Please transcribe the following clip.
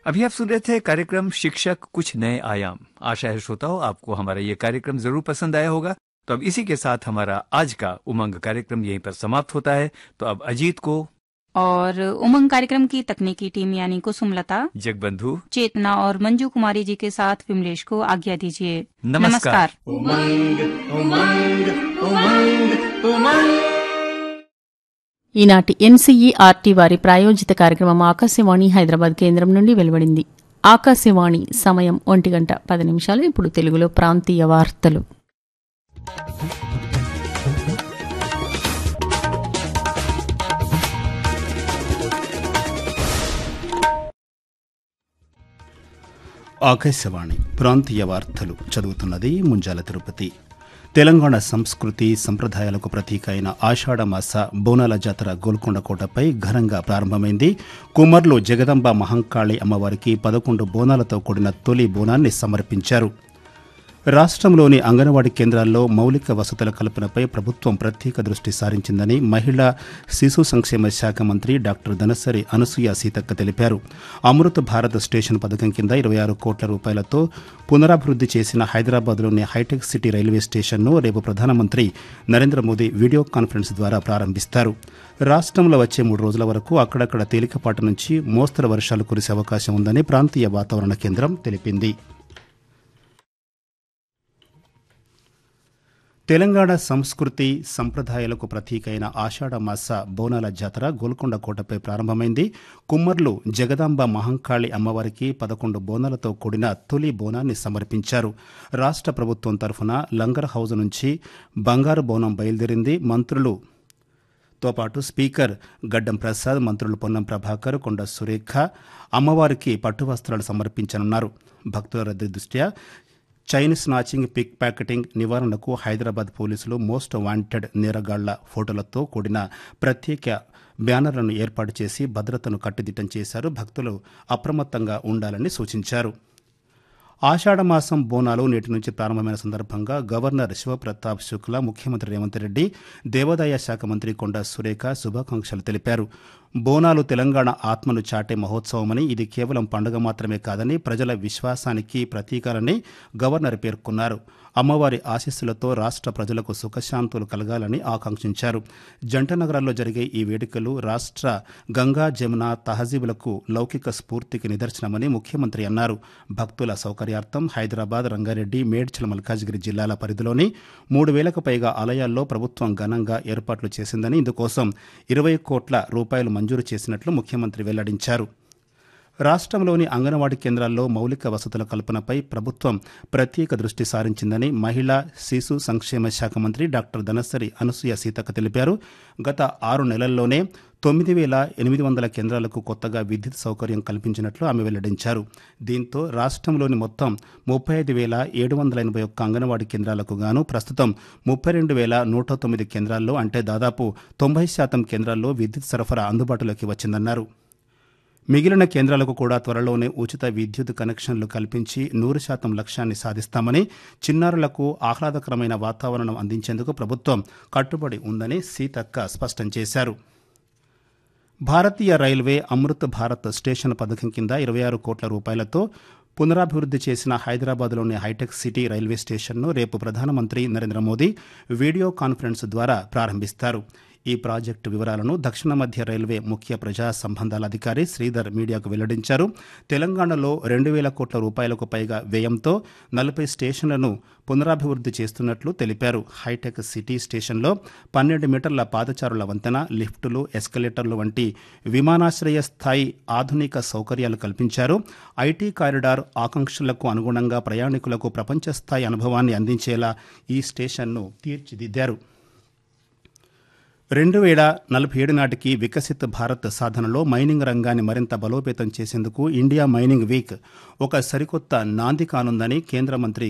अभी आप सुन रहे थे कार्यक्रम शिक्षक कुछ नए आयाम आशा है श्रोताओं आपको हमारा ये कार्यक्रम जरूर पसंद आया होगा तो अब इसी के साथ हमारा आज का उमंग कार्यक्रम यहीं पर समाप्त होता है तो अब अजीत को और उमंग कार्यक्रम की तकनीकी टीम यानी कुसुमलता जगबंधु चेतना और मंजू कुमारी जी के साथ विमलेश को आज्ञा दीजिए नमस्कार। उमंग उमंग उमंग उमंग ఈనాటి ఎన్సీఈఆర్టీ వారి ప్రాయోజిత కార్యక్రమం ఆకాశవాణి హైదరాబాద్ కేంద్రం నుండి వెలువడింది ఆకాశవాణి సమయం ఒంటి గంట పది నిమిషాలు ఇప్పుడు తెలుగులో ప్రాంతీయ వార్తలు ఆకాశవాణి ప్రాంతీయ వార్తలు చదువుతున్నది ముంజాల తిరుపతి తెలంగాణ సంస్కృతి సంప్రదాయాలకు ప్రతీక అయిన ఆషాఢమాస బోనాల జాతర గోల్కొండ కోటపై ఘనంగా ప్రారంభమైంది కుమర్లు జగదంబ మహంకాళి అమ్మవారికి పదకొండు బోనాలతో కూడిన తొలి బోనాన్ని సమర్పించారు రాష్ట్రంలోని అంగన్వాడీ కేంద్రాల్లో మౌలిక వసతుల కల్పనపై ప్రభుత్వం ప్రత్యేక దృష్టి సారించిందని మహిళా శిశు సంక్షేమ శాఖ మంత్రి డాక్టర్ ధనసరి అనసూయ సీతక్క తెలిపారు అమృత భారత్ స్టేషన్ పథకం కింద ఇరవై ఆరు కోట్ల రూపాయలతో పునరాభివృద్ధి చేసిన హైదరాబాద్లోని హైటెక్ సిటీ రైల్వే స్టేషన్ను రేపు ప్రధానమంత్రి నరేంద్ర మోదీ వీడియో కాన్ఫరెన్స్ ద్వారా ప్రారంభిస్తారు రాష్ట్రంలో వచ్చే మూడు రోజుల వరకు అక్కడక్కడ తేలికపాటి నుంచి మోస్తరు వర్షాలు కురిసే అవకాశం ఉందని ప్రాంతీయ వాతావరణ కేంద్రం తెలిపింది తెలంగాణ సంస్కృతి సంప్రదాయాలకు ప్రతీక అయిన ఆషాఢమాస బోనాల జాతర గోల్కొండ కోటపై ప్రారంభమైంది కుమ్మర్లు జగదాంబ మహంకాళి అమ్మవారికి పదకొండు బోనాలతో కూడిన తొలి బోనాన్ని సమర్పించారు రాష్ట్ర ప్రభుత్వం తరఫున లంగర్ హౌజ్ నుంచి బంగారు బోనం బయలుదేరింది మంత్రులు తో పాటు స్పీకర్ గడ్డం ప్రసాద్ మంత్రులు పొన్నం ప్రభాకర్ కొండ సురేఖ అమ్మవారికి పట్టు వస్త్రాలు సమర్పించనున్నారు భక్తుల రద్దీ దృష్ట్యా చైన్ స్నాచింగ్ పిక్ ప్యాకెటింగ్ నివారణకు హైదరాబాద్ పోలీసులు మోస్ట్ వాంటెడ్ నేరగాళ్ల ఫోటోలతో కూడిన ప్రత్యేక బ్యానర్లను ఏర్పాటు చేసి భద్రతను కట్టుదిట్టం చేశారు భక్తులు అప్రమత్తంగా ఉండాలని సూచించారు ఆషాఢమాసం బోనాలు నేటి నుంచి ప్రారంభమైన సందర్భంగా గవర్నర్ శివప్రతాప్ శుక్లా ముఖ్యమంత్రి రేవంత్ రెడ్డి దేవాదాయ శాఖ మంత్రి కొండ సురేఖ శుభాకాంక్షలు తెలిపారు బోనాలు తెలంగాణ ఆత్మను చాటే మహోత్సవమని ఇది కేవలం పండుగ మాత్రమే కాదని ప్రజల విశ్వాసానికి ప్రతీకాలని గవర్నర్ పేర్కొన్నారు అమ్మవారి ఆశీస్సులతో రాష్ట్ర ప్రజలకు సుఖశాంతులు కలగాలని ఆకాంక్షించారు జంట నగరాల్లో జరిగే ఈ వేడుకలు రాష్ట్ర గంగా జమున తహజీబులకు లౌకిక స్ఫూర్తికి నిదర్శనమని ముఖ్యమంత్రి అన్నారు భక్తుల సౌకర్యార్థం హైదరాబాద్ రంగారెడ్డి మేడ్చల్ మల్కాజ్గిరి జిల్లాల పరిధిలోని మూడు వేలకు పైగా ఆలయాల్లో ప్రభుత్వం ఘనంగా ఏర్పాట్లు చేసిందని ఇందుకోసం ఇరవై కోట్ల రూపాయలు మంజూరు చేసినట్లు ముఖ్యమంత్రి వెల్లడించారు రాష్ట్రంలోని అంగన్వాడీ కేంద్రాల్లో మౌలిక వసతుల కల్పనపై ప్రభుత్వం ప్రత్యేక దృష్టి సారించిందని మహిళా శిశు సంక్షేమ శాఖ మంత్రి డాక్టర్ ధనసరి అనసూయ సీతక్క తెలిపారు గత ఆరు నెలల్లోనే తొమ్మిది వేల ఎనిమిది వందల కేంద్రాలకు కొత్తగా విద్యుత్ సౌకర్యం కల్పించినట్లు ఆమె వెల్లడించారు దీంతో రాష్ట్రంలోని మొత్తం ముప్పై ఐదు వేల ఏడు వందల ఎనభై ఒక్క అంగన్వాడీ కేంద్రాలకు గాను ప్రస్తుతం ముప్పై రెండు వేల నూట తొమ్మిది కేంద్రాల్లో అంటే దాదాపు తొంభై శాతం కేంద్రాల్లో విద్యుత్ సరఫరా అందుబాటులోకి వచ్చిందన్నారు మిగిలిన కేంద్రాలకు కూడా త్వరలోనే ఉచిత విద్యుత్ కనెక్షన్లు కల్పించి నూరు శాతం లక్ష్యాన్ని సాధిస్తామని చిన్నారులకు ఆహ్లాదకరమైన వాతావరణం అందించేందుకు ప్రభుత్వం కట్టుబడి ఉందని సీతక్క స్పష్టం చేశారు భారతీయ రైల్వే అమృత్ భారత్ స్టేషన్ పథకం కింద ఇరవై ఆరు కోట్ల రూపాయలతో పునరాభివృద్ధి చేసిన హైదరాబాద్లోని హైటెక్ సిటీ రైల్వే స్టేషన్ను రేపు ప్రధానమంత్రి నరేంద్ర మోదీ వీడియో కాన్ఫరెన్స్ ద్వారా ప్రారంభిస్తారు ఈ ప్రాజెక్టు వివరాలను దక్షిణ మధ్య రైల్వే ముఖ్య ప్రజా సంబంధాల అధికారి శ్రీధర్ మీడియాకు వెల్లడించారు తెలంగాణలో రెండు వేల కోట్ల రూపాయలకు పైగా వ్యయంతో నలభై స్టేషన్లను పునరాభివృద్ధి చేస్తున్నట్లు తెలిపారు హైటెక్ సిటీ స్టేషన్లో పన్నెండు మీటర్ల పాదచారుల వంతెన లిఫ్టులు ఎస్కలేటర్లు వంటి విమానాశ్రయ స్థాయి ఆధునిక సౌకర్యాలు కల్పించారు ఐటీ కారిడార్ ఆకాంక్షలకు అనుగుణంగా ప్రయాణికులకు ప్రపంచ స్థాయి అనుభవాన్ని అందించేలా ఈ స్టేషన్ను తీర్చిదిద్దారు రెండు వేల నలభై ఏడు నాటికి వికసిత్ భారత్ సాధనలో మైనింగ్ రంగాన్ని మరింత బలోపేతం చేసేందుకు ఇండియా మైనింగ్ వీక్ ఒక సరికొత్త నాంది కానుందని కేంద్ర మంత్రి